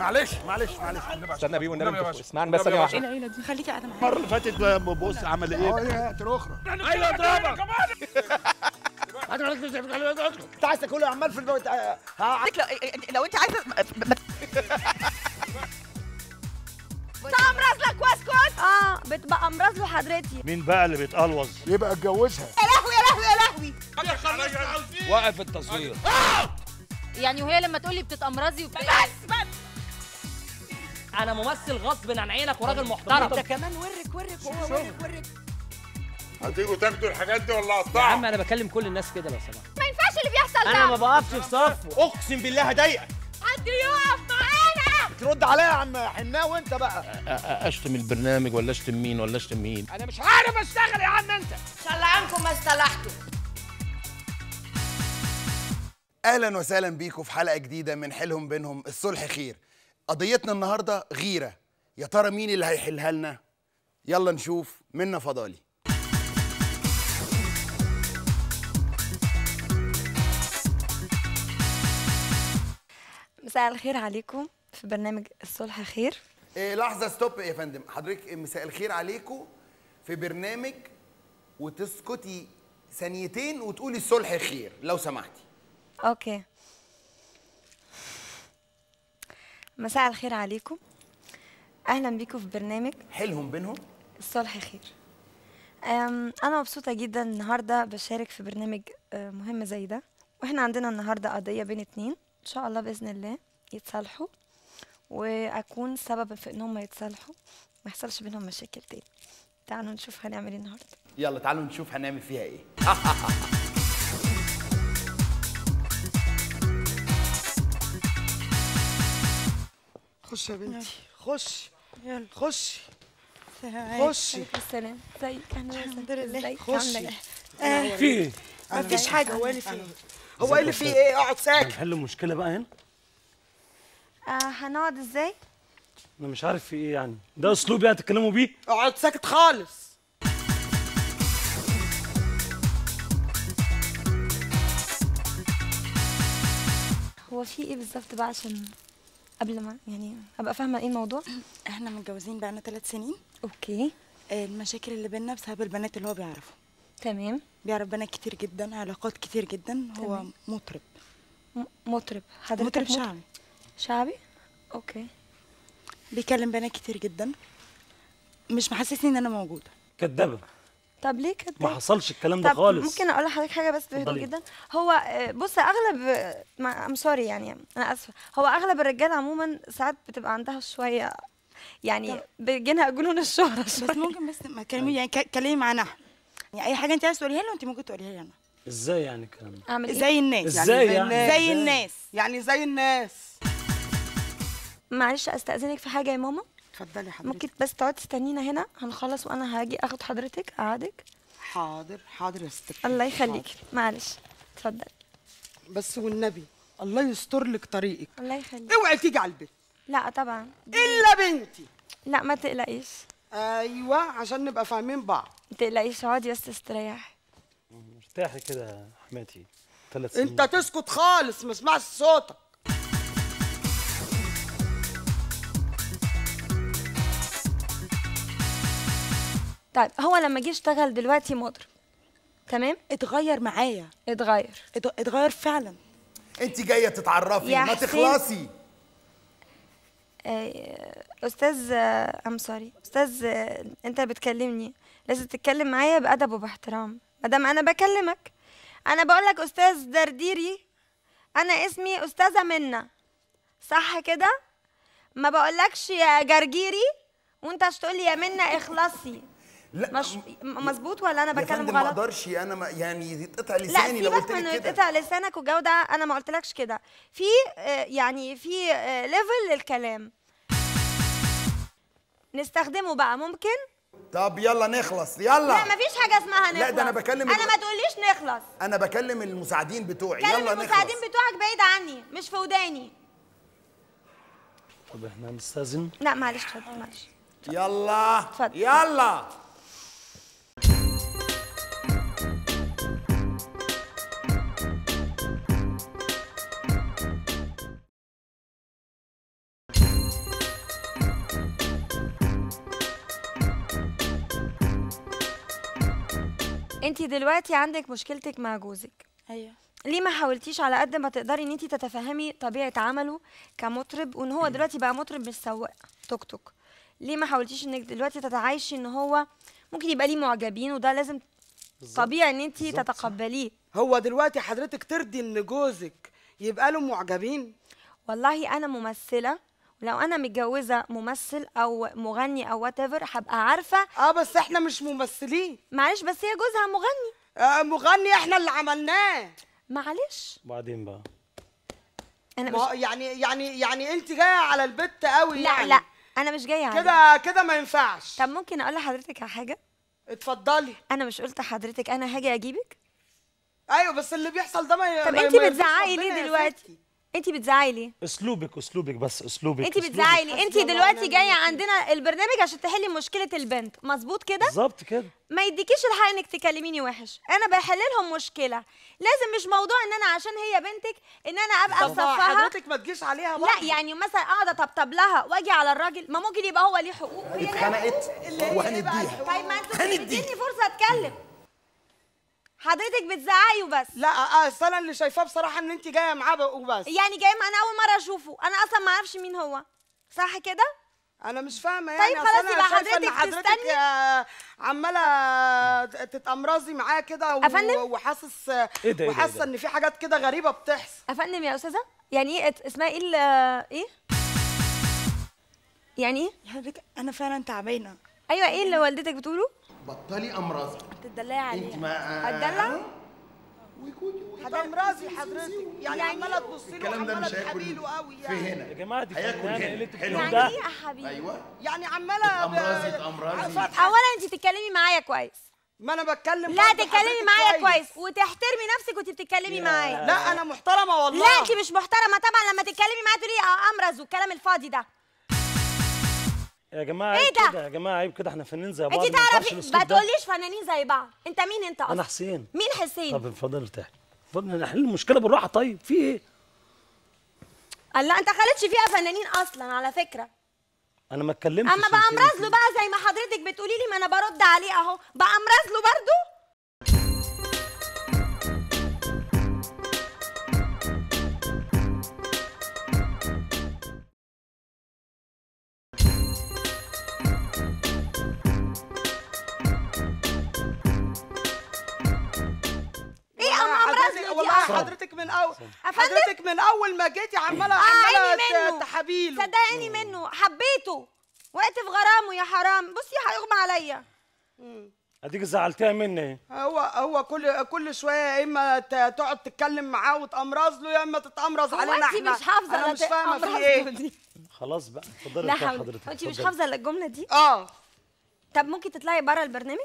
معلش معلش معلش استنى بيه والنبي والنبي يا انت باشا. اسمعني بس ثانيه واحده العيله دي خليكي قاعده معايا المره اللي فاتت بص عمل ايه اه يا اخرى ايوه اضربك انت عايز تاكله عمال في البيت ها لو, لو انت عايزه امرز لك واسكت اه بتبقى امرز له حضرتي مين بقى اللي بيتقلوظ يبقى اتجوزها يا لهوي يا لهوي يا لهوي وقف التصوير يعني وهي لما تقول لي بتتأمرزي وبت... بس بس انا ممثل غصب عن عينك وراجل محترم انت كمان ورك ورك وهو ورك ورك هتيجوا تاخدوا الحاجات دي ولا يا اقطعها؟ عم انا بكلم كل الناس كده لو سمحت ما ينفعش اللي بيحصل انا ما ده بقفش في صف اقسم بالله هضايقك حد يقف معانا ترد عليا يا عم حناوي وانت بقى اشتم البرنامج ولا اشتم مين ولا اشتم مين انا مش عارف اشتغل يا عم انت ان شاء الله عنكم ما استلحتوا اهلا وسهلا بيكم في حلقه جديده من حيلهم بينهم الصلح خير قضيتنا النهارده غيره يا ترى مين اللي هيحلها لنا يلا نشوف منا فضالي مساء الخير عليكم في برنامج الصلح خير إيه لحظه ستوب يا فندم حضرتك مساء الخير عليكم في برنامج وتسكتي ثانيتين وتقولي الصلح خير لو سمحتي اوكي مساء الخير عليكم اهلا بيكم في برنامج حيلهم بينهم الصلح خير أم، انا مبسوطه جدا النهارده بشارك في برنامج آه، مهم زي ده واحنا عندنا النهارده قضيه بين اتنين ان شاء الله باذن الله يتصالحوا واكون سبب في انهم يتصالحوا ما يحصلش بينهم مشاكل تاني تعالوا نشوف هنعمل ايه النهارده يلا تعالوا نشوف هنعمل فيها ايه خش يا بنتي خش يلا خشي خشي السلام ازيك اهلا الحمد وسهلا لله. ازيك خشي. عامله ايه في ايه ما فيش حاجه هو اللي فيه هو اللي فيه ايه اقعد ساكت هنحل المشكله بقى هنا آه هنقعد ازاي انا مش عارف في ايه يعني ده اسلوب يعني تتكلموا بيه اقعد ساكت خالص هو في ايه بالظبط بقى عشان قبل ما يعني ابقى فاهمه ايه الموضوع احنا متجوزين بقالنا ثلاث سنين اوكي آه، المشاكل اللي بينا بسبب البنات اللي هو بيعرفهم تمام بيعرف بنات كتير جدا علاقات كتير جدا هو تمام. مطرب م- مطرب حضرتك مطرب شعبي شعبي اوكي بيكلم بنات كتير جدا مش محسسني ان انا موجوده كدابه طب ليه كده ما حصلش الكلام ده طب خالص ممكن اقول لحضرتك حاجه بس بهدوء اتفضلي. جدا هو آه، بص اغلب ام سوري يعني انا اسفه هو اغلب الرجال عموما ساعات بتبقى عندها شويه يعني بيجينها جنون الشهره بس شويه ممكن بس ما تكلمي يعني ك- كلمي معانا احنا يعني اي حاجه انت عايز تقوليها له انت ممكن تقوليها لي انا ازاي يعني الكلام ده اعمل ايه زي الناس ازاي يعني يعني زي الناس يعني زي الناس معلش استاذنك في حاجه يا ماما اتفضلي حضرتك ممكن بس تقعد تستنينا هنا هنخلص وانا هاجي اخد حضرتك اقعدك حاضر حاضر يا ست الله يخليك معلش اتفضل بس والنبي الله يستر لك طريقك الله يخليك اوعي تيجي على البيت لا طبعا الا بنتي لا ما تقلقيش ايوه عشان نبقى فاهمين بعض ما تقلقيش اقعدي بس استريحي ارتاحي كده يا حماتي ثلاث سنين انت تسكت خالص ما اسمعش صوتك طيب هو لما جه اشتغل دلوقتي مطرب تمام اتغير معايا اتغير ات- اتغير فعلا انت جايه تتعرفي يا ما حسين. تخلصي آه، استاذ ام سوري استاذ آه، انت بتكلمني لازم تتكلم معايا بادب وباحترام ما دام انا بكلمك انا بقول لك استاذ درديري انا اسمي استاذه منى صح كده ما بقولكش يا جرجيري وانت هتقول لي يا منى اخلصي لا مش م- مظبوط ولا انا يا بتكلم فندم ما غلط اقدرش انا ما يعني يتقطع لا لساني لو سيبك قلت من لك انه كده يتقطع لسانك والجو ده انا ما قلتلكش كده في آه، يعني في ليفل للكلام نستخدمه بقى ممكن طب يلا نخلص يلا لا مفيش حاجه اسمها نخلص لا، ده أنا بكلم انا ال- ما تقوليش نخلص انا بكلم المساعدين بتوعي كلم يلا المساعدين نخلص بتوعك بعيد عني مش في وداني طب احنا هنستاذن لا معلش اتفضل معلش يلا اتفضل. يلا انت دلوقتي عندك مشكلتك مع جوزك ايوه ليه ما حاولتيش على قد ما تقدري ان انت تتفهمي طبيعه عمله كمطرب وان هو دلوقتي بقى مطرب مش سواق توك توك ليه ما حاولتيش انك دلوقتي تتعايشي ان هو ممكن يبقى ليه معجبين وده لازم طبيعي ان انت تتقبليه هو دلوقتي حضرتك ترضي ان جوزك يبقى له معجبين والله انا ممثله ولو انا متجوزه ممثل او مغني او وات هبقى عارفه اه بس احنا مش ممثلين معلش بس هي جوزها مغني آه مغني احنا اللي عملناه معلش وبعدين بقى انا ما هو مش يعني يعني يعني انت جايه على البت قوي لا يعني لا انا مش جايه عليك. كده كده ما ينفعش طب ممكن اقول لحضرتك على حاجه اتفضلي انا مش قلت لحضرتك انا هاجي اجيبك ايوه بس اللي بيحصل ده ما ي- طب ما- انت ما يرضيش بتزعقي ربنا ليه يا دلوقتي ستي. انت بتزعقي ليه اسلوبك اسلوبك بس اسلوبك انت أسلوبك. بتزعقي ليه انت حسبي الله دلوقتي ونعم جايه الوكيل. عندنا البرنامج عشان تحلي مشكله البنت مظبوط كده بالظبط كده ما يديكيش الحق انك تكلميني وحش انا بحل لهم مشكله لازم مش موضوع ان انا عشان هي بنتك ان انا ابقى طب ما مصفها حضرتك ما تجيش عليها برضه. لا يعني مثلا اقعد اطبطب لها واجي على الراجل ما ممكن يبقى هو ليه حقوق وهي ليها اتخنقت وهنديها طيب ما انتوا هنديها. بتديني فرصه اتكلم حضرتك بتزعقي وبس لا آه، اصل انا اللي شايفاه بصراحه ان انت جايه معاه بقى وبس يعني جاي انا اول مره اشوفه انا اصلا ما اعرفش مين هو صح كده انا مش فاهمه يعني طيب أصل خلاص أنا يبقى شايفة إن حضرتك حضرتك تستني. آه، عماله تتأمرزي معاه كده و- أفندم؟ وحاسس إيه ده، إيه ده، إيه وحاسه ده؟ ان في حاجات كده غريبه بتحصل افندم يا استاذه يعني ايه ات- اسمها ايه ال- ايه يعني ايه حضرتك انا فعلا تعبانه ايوه ايه اللي والدتك بتقوله بطلي امراض تدلعي عليها ما هتدلع هتأمرزي حضرتك يعني يعني عماله تبصي له الكلام ده وعماله مش هياكل تحبيله قوي في يعني هنا يا جماعه دي هياكل فنانه هنا. اللي انت حلو. بتقولوه يعني ده ايه يا حبيبي ايوه يعني عماله ب- تتأمرزي تأمرزي. فاتحة- اولا انت تتكلمي معايا كويس ما انا بتكلم لا برضه تتكلمي حضرتك معايا كويس وتحترمي نفسك وانت بتتكلمي معايا لا انا محترمه والله لا انت مش محترمه طبعا لما تتكلمي معايا تقولي اه امرز والكلام الفاضي ده يا جماعه إيه عيب ده؟ كده يا جماعه عيب كده احنا فنانين زي بعض انت ما ينفعش تعرفي الأسلوب ما ده. تقوليش فنانين زي بعض انت مين انت اصلا انا حسين مين حسين طب اتفضل ارتاح اتفضل نحل المشكله بالراحه طيب في ايه قال لا انت خالدش فيها فنانين اصلا على فكره انا ما اتكلمتش اما انت- بأمرز له بقى زي ما حضرتك بتقولي لي ما انا برد عليه اهو بأمرز له برضو ايه اما امرز حضرتك له دي والله أهو؟ حضرتك من اول أفندم؟ حضرتك من اول ما جيتي عماله اه عيني عماله منه ت- تحابيله صدقيني منه حبيته وقت في غرامه يا حرام بصي هيغمى عليا اديك زعلتها مني هو هو كل كل شويه يا اما ت- تقعد تتكلم معاه وتأمرز له يا اما تتأمرز هو علينا انت احنا مش حافظه انا لا مش فاهمه تأمرز في له ايه دي. خلاص بقى اتفضلي لا ارتاح حول حضرتك انت مش اتفضلي. حافظه الا الجمله دي اه طب ممكن تطلعي بره البرنامج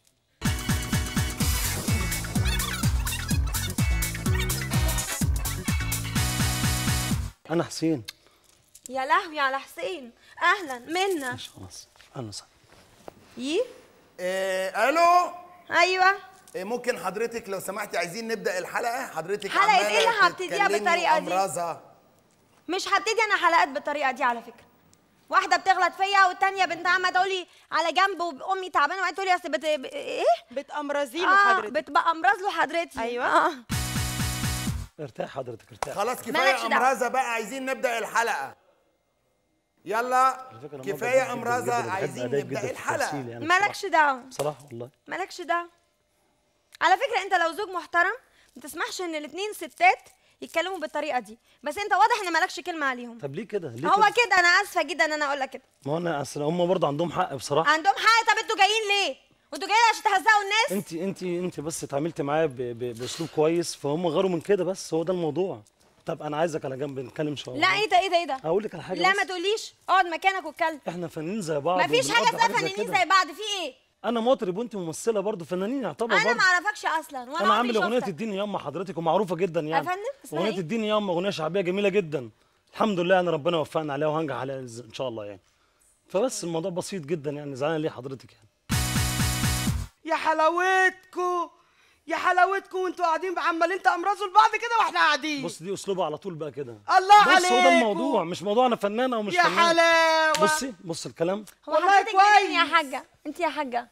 انا حسين يا لهوي على حسين اهلا منا ماشي خلاص اهلا وسهلا يي إيه الو ايوه إيه ممكن حضرتك لو سمحتي عايزين نبدا الحلقه حضرتك حلقة عمالة إيه اللي هبتديها تتكلمي بالطريقة دي؟ وأمرزة. مش هبتدي انا حلقات بالطريقه دي على فكره واحده بتغلط فيا والتانيه بنت عمه تقولي على جنب وامي تعبانه وبعدين تقولي اصل بت... ب... ايه بتأمرزي له اه حضرتك بتبقى امراض له حضرتي أيوة. اه ارتاح حضرتك ارتاح خلاص مالكش كفايه دعوة. امرزه بقى عايزين نبدا الحلقه يلا على فكرة أنا معجب كفايه جداً جداً امرزه جداً، بحب عايزين أدائك جداً نبدا في الحلقه التمثيل يعني مالكش دعوه بصراحة. بصراحه والله مالكش دعوه على فكره انت لو زوج محترم ما تسمحش ان الاثنين ستات يتكلموا بالطريقه دي بس انت واضح ان مالكش كلمه عليهم طب ليه كده ليه هو كده كده انا اسفه جدا ان انا اقول لك كده ما هو انا اصل هم برضه عندهم حق بصراحه عندهم حق طب انتوا جايين ليه انتوا جايين عشان تهزقوا الناس انت انت انت بس اتعاملتي معايا ب- ب- باسلوب كويس فهم غاروا من كده بس هو ده الموضوع طب انا عايزك على جنب نتكلم شويه لا ايه ده ايه ده ايه ده هقول لك على حاجه لا بس. ما تقوليش اقعد مكانك واتكلم احنا فنانين زي بعض مفيش حاجه وبنقدر اسمها حاجة فنانين كده. زي بعض في ايه انا مطرب وانت ممثله برضه فنانين يعتبر انا برضه ما اعرفكش اصلا ولا انا عمري عامل اغنيه شفتك. اديني ياما حضرتك ومعروفه جدا يعني فندم؟ اسمها اغنيه ايه؟ اديني ياما اغنيه شعبيه جميله جدا الحمد لله انا ربنا وفقنا عليها وهنجح عليها إز- ان شاء الله يعني فبس الموضوع بسيط جدا يعني زعلان ليه حضرتك يعني يا حلاوتكو يا حلاوتكو وانتوا قاعدين عمالين تأمرزوا لبعض كده واحنا قاعدين بص دي اسلوبها على طول بقى كده الله بس هو عليكم ده الموضوع مش موضوع انا فنانه او مش يا فنانه حلاوه بصي بص الكلام هو والله حضرتك منين يا كويس. حاجه انت يا حاجه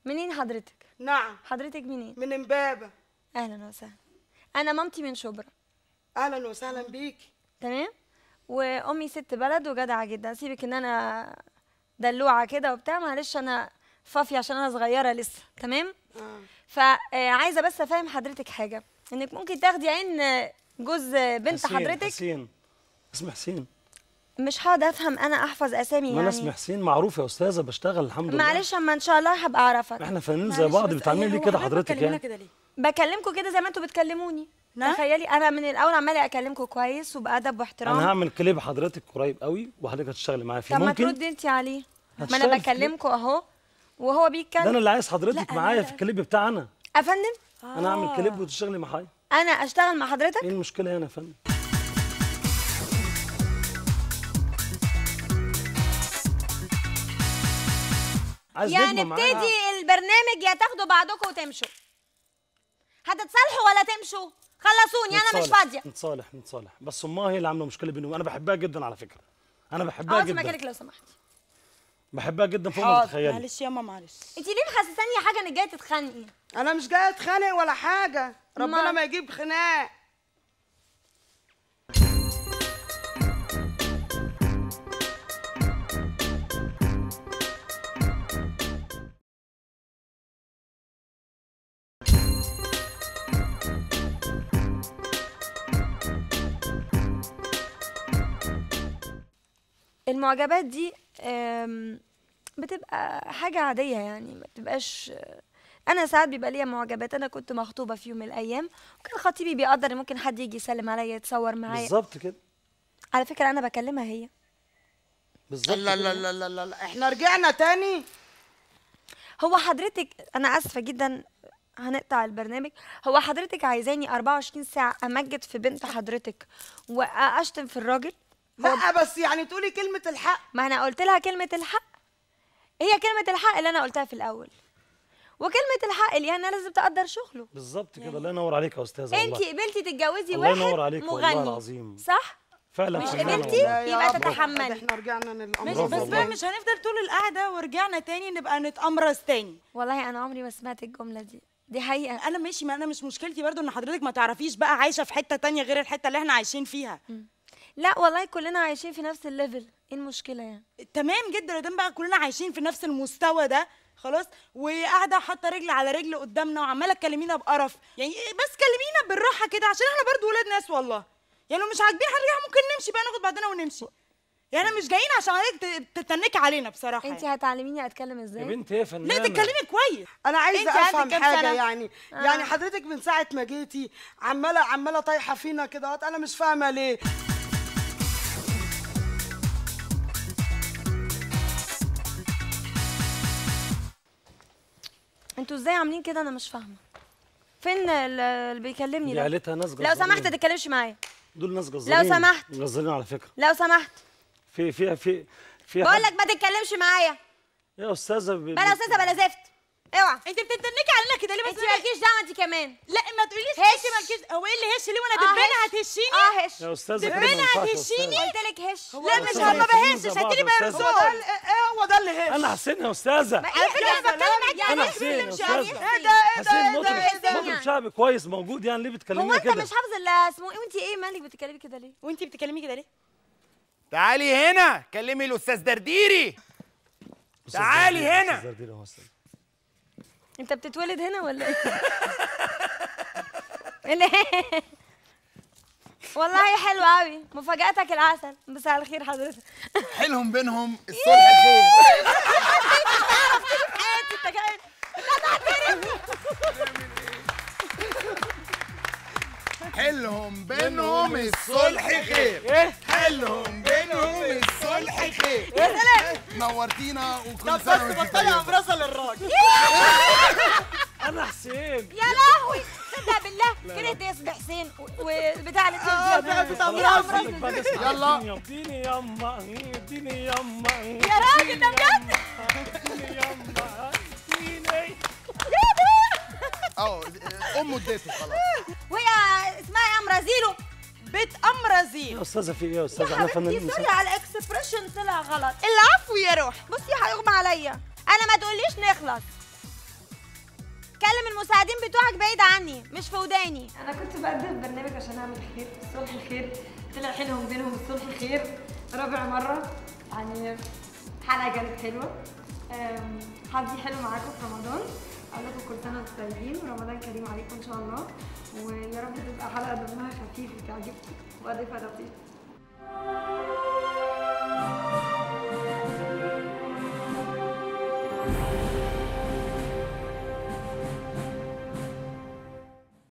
منين حضرتك نعم حضرتك منين من امبابه اهلا وسهلا انا مامتي من شبرا اهلا وسهلا بيكي تمام وامي ست بلد وجدعه جدا سيبك ان انا دلوعه كده وبتاع معلش انا فافيه عشان انا صغيره لسه تمام آه. فعايزه بس افهم حضرتك حاجه انك ممكن تاخدي عين آه، جوز بنت حسين حضرتك حسين اسمي حسين مش هقعد افهم انا احفظ اسامي ما انا اسمي يعني حسين معروف يا استاذه بشتغل الحمد لله معلش اما ان شاء الله هبقى اعرفك احنا فنانين زي معلش بعض بس بتعملي هي- ليه هو كده حضرتك حضرتك بتكلمينا يعني كده ليه؟ بكلمكم كده زي ما انتوا بتكلموني نعم؟ تخيلي انا من الاول عماله اكلمكم كويس وبادب واحترام انا هعمل كليب حضرتك قريب قوي وحضرتك هتشتغلي معايا فيه طب ما ممكن تردي انت عليه ما هتشتغل انا في كليب. بكلمكم اهو وهو ده انا بيتكلم اللي عايز حضرتك لا، معايا لا. في الكليب بتاعنا افندم انا اعمل كليب وتشتغلي معايا انا اشتغل مع حضرتك ايه المشكله هنا يا فندم عايز يعني نجمة معايا. ابتدي البرنامج يا تاخدوا بعضكم وتمشوا هتتصالحوا ولا تمشوا خلصوني انا مش نتصالح، فاضيه نتصالح نتصالح بس امها هي اللي عامله مشكله بينهم انا بحبها جدا على فكره انا بحبها اقعدي جدا مكانك لو سمحتي بحبها جدا فوق ما حاضر تتخيلي معلش ياما معلش انت ليه محسساني حاجه انك جايه تتخانقي انا مش جايه اتخانق ولا حاجه ربنا ما- ما يجيب خناق المعجبات دي أم، بتبقى حاجه عاديه يعني ما بتبقاش انا ساعات بيبقى ليا معجبات انا كنت مخطوبه في يوم من الايام وكان خطيبي بيقدر إن ممكن حد يجي يسلم عليا يتصور معايا بالظبط كده على فكره انا بكلمها هي بالظبط لا كده. لا لا لا لا لا احنا رجعنا تاني هو حضرتك انا اسفه جدا هنقطع البرنامج هو حضرتك عايزاني 24 ساعه امجد في بنت حضرتك واشتم في الراجل هو لا بس يعني تقولي كلمه الحق ما انا قلت لها كلمه الحق هي كلمه الحق اللي انا قلتها في الاول وكلمه الحق اللي انا لازم تقدر شغله بالظبط كده الله ينور عليك يا استاذه انت والله قبلتي تتجوزي الله واحد ينور عليك والله مغني العظيم. صح فعلا مش فنانة قبلتي؟ والله. يا يبقى رب. تتحملي. احنا رجعنا للامر ماشي برافو بس والله. بقى مش هنفضل طول القعده ورجعنا تاني نبقى نتأمرز تاني والله انا عمري ما سمعت الجمله دي دي حقيقه انا ماشي ما انا مش مشكلتي برضو ان حضرتك ما تعرفيش بقى عايشه في حته تانية غير الحته اللي احنا عايشين فيها لا والله كلنا عايشين في نفس الليفل ايه المشكله يعني تمام جدا قدام بقى كلنا عايشين في نفس المستوى ده خلاص وقاعده حاطه رجل على رجل قدامنا وعماله تكلمينا بقرف يعني إيه بس كلمينا بالراحه كده عشان احنا برضو ولاد ناس والله يعني لو مش عاجبين هنرجع ممكن نمشي بقى ناخد بعضنا ونمشي يعني احنا مش جايين عشان حضرتك ت- تتنكي علينا بصراحه انت يعني. هتعلميني اتكلم يا ازاي بنت ايه يا فنانه لا تتكلمي كويس انا عايزه انت عندك افهم كام حاجه سنة؟ يعني آه. يعني حضرتك من ساعه ما جيتي عماله عماله طايحه فينا كده وقت انا مش فاهمه ليه انتوا ازاي عاملين كده انا مش فاهمه فين ال- اللي بيكلمني دي ده عيلتها ناس لو جزارين. سمحت تتكلمش معايا دول ناس جزارين سمحت. جزارين على فكره لو سمحت في في في في بقول حد- لك ما تتكلمش معايا يا استاذه ب... بلا استاذه بلا زفت اوعى انت بتتنكي علينا كده ليه بس انت مالكيش دعوه انت كمان لا ما تقوليش هش. انت مالكيش هو ايه اللي هش ليه وانا اه دبانه هش. هتهشيني اه هش يا استاذه كده دبانة ما ينفعش يا هتهشيني؟ أستاذة. قلت لك هش لا مش أستاذة ما خلينا بهشش زي بعض هاتيلي يا بقى أستاذة. هو رسول ده ال- ايه هو ده اللي هش انا حسين يا استاذه على فكره انا بتكلم معاك يعني انا يعني حسين يا مش استاذه ايه ده ايه ده حسين ايه مطرب ده ايه ده مطرب شعبي كويس موجود يعني ليه هو بتكلمينا انت كده مش حافظ الا اسمه ايه وانت ايه مالك بتتكلمي كده ليه وانت بتكلمي كده ليه تعالي هنا كلمي الاستاذ درديري أستاذ تعالي زردير، هنا. أستاذ زردير أهو أستاذ. انت بتتولد هنا ولا ايه اللي والله حلو قوي مفاجاتك العسل مساء الخير حضرتك حيلهم بينهم الصلح خير حياتي انت جاي حيلهم بينهم الصلح خير حيلهم بينهم الصلح خير يا سلام نورتينا وكل طب سنه بس وانت بطلي طيبه ابرصه للراجل انا حسين يا لهوي صدق بالله كرهت اسم حسين و- وبتاع اللي اه انت بقى بتاع مراسي يلا. اديني يما اديني يما يا راجل ده بجد اديني يما اديني اه امه اديته خلاص وهي اسمها ايه امرازيلو بيت امرزيل يا استاذه في ايه يا استاذه يا احنا حبيبتي فنانين سوري على الاكسبريشن طلع غلط العفو يا روح بصي هيغمى عليا انا ما تقوليش نخلص كلم المساعدين بتوعك بعيد عني مش في وداني انا كنت بقدم برنامج عشان اعمل خير الصلح خير طلع حلوهم بينهم الصلح خير رابع مره يعني حلقه كانت حلوه أم، حظي حلو معاكم في رمضان اقول لكم كل سنه وانتم طيبين ورمضان كريم عليكم ان شاء الله ويا رب تبقى حلقه دمها خفيف وتعجبكم وضيفه لطيفه